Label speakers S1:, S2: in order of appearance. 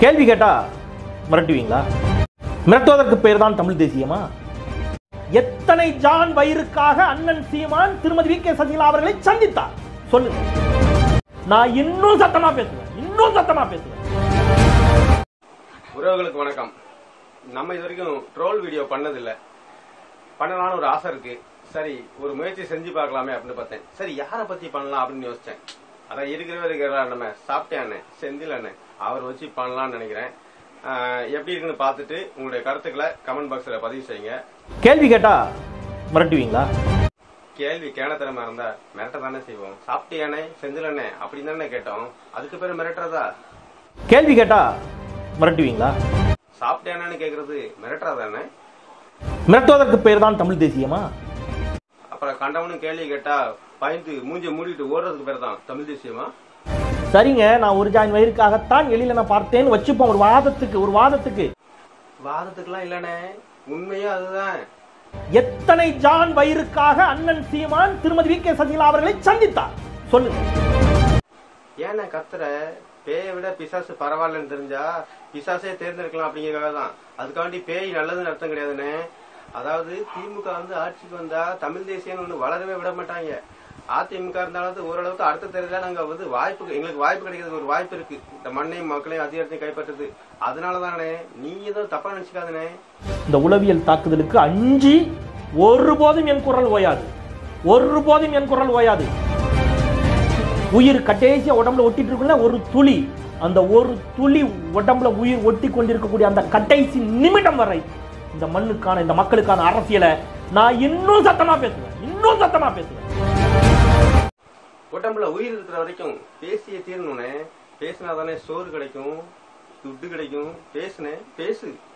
S1: கேள்வி கேட்டா மிரட்டுவீங்களா மிரட்டுவதற்கு பேர் தான் தமிழ் தேசியமா எத்தனை ஜான் வயிறுக்காக அண்ணன் சீமான் திருமதி வி கே சசிகலா அவர்களை சந்தித்தார் சொல்லுங்க நான் இன்னும் சத்தமா பேசுவேன் இன்னும் சத்தமா பேசுவேன்
S2: உறவுகளுக்கு வணக்கம் நம்ம இது வரைக்கும் ட்ரோல் வீடியோ பண்ணதில்ல பண்ணலாம்னு ஒரு ஆசை இருக்கு சரி ஒரு முயற்சி செஞ்சு பார்க்கலாமே அப்படின்னு பார்த்தேன் சரி யாரை பத்தி பண்ணலாம் அப்படின்னு யோசிச்சேன் அதான் இருக்கிறவே இருக்கிறா நம்ம சாப்பிட்டேன் செந்தில் அண்ணன் அவர் வச்சு பண்ணலாம்னு நினைக்கிறேன் ஆஹ் எப்படி இருக்குன்னு பார்த்துட்டு உங்களுடைய கருத்துக்களை கமெண்ட் பாக்ஸ்ல பதிவு செய்யுங்க
S1: கேள்வி கேட்டா மிரட்டுவீங்களா
S2: கேள்வி கேனத்தனமா இருந்தா மிரட்ட தானே செய்வோம் சாப்பிட்டியானே செந்தில் அண்ணன் அப்படின்னு தானே கேட்டோம் அதுக்கு பேர் மிரட்டுறதா
S1: கேள்வி கேட்டா மிரட்டுவீங்களா
S2: சாப்பிட்டியானு கேக்குறது மிரட்டுறதானே
S1: மிரட்டுவதற்கு பேர் தான் தமிழ் தேசியமா
S2: அப்புறம் கண்டவனும் கேள்வி கேட்டா பயந்து மூஞ்ச மூடிட்டு ஓடுறதுக்கு பேர் தான் தமிழ் தேசியமா
S1: சரிங்க நான் ஒரு ஜான் வயிறுக்காகத்தான் எழில நான் பார்த்தேன்னு வச்சுப்போம் ஒரு வாதத்துக்கு ஒரு வாதத்துக்கு
S2: வாதத்துக்குலாம் இல்லனே உண்மையா அதுதான்
S1: எத்தனை ஜான் வயிறுக்காக அண்ணன் சீமான் திருமதி வி கே சசிகலா அவர்களை சந்தித்தார் சொல்லுங்க
S2: ஏன்னா கத்துற பேயை விட பிசாசு பரவாயில்லன்னு தெரிஞ்சா பிசாசே தேர்ந்தெடுக்கலாம் அப்படிங்கறதுக்காக தான் அதுக்காண்டி பேய் நல்லதுன்னு அர்த்தம் கிடையாதுண்ணே அதாவது திமுக வந்து ஆட்சிக்கு வந்தா தமிழ் தேசியம்னு ஒண்ணு வளரவே விட மாட்டாங்க அதிமுக இருந்தாலும் ஓரளவுக்கு அடுத்த தேர்தல நாங்க வந்து வாய்ப்பு எங்களுக்கு வாய்ப்பு கிடைக்கிறது ஒரு வாய்ப்பு இருக்கு இந்த மண்ணையும் மக்களையும் அதிகாரத்தையும் கைப்பற்றுறது அதனாலதானே நீ ஏதோ தப்பா நினைச்சுக்காதனே
S1: இந்த உளவியல் தாக்குதலுக்கு அஞ்சி ஒருபோதும் என் குரல் ஓயாது ஒருபோதும் என் குரல் ஓயாது உயிர் கட்டேசிய உடம்புல ஒட்டிட்டு இருக்குல்ல ஒரு துளி அந்த ஒரு துளி உடம்புல உயிர் ஒட்டி கொண்டிருக்கக்கூடிய அந்த கடைசி நிமிடம் வரை இந்த மண்ணுக்கான இந்த மக்களுக்கான அரசியலை நான் இன்னும் சத்தமா பேசுவேன் இன்னும் சத்தமா பேசுவேன்
S2: உடம்புல உயிர் இருக்கிற வரைக்கும் பேசிய தீரணும்னே பேசினாதானே சோறு கிடைக்கும் துட்டு கிடைக்கும் பேசுனேன் பேசு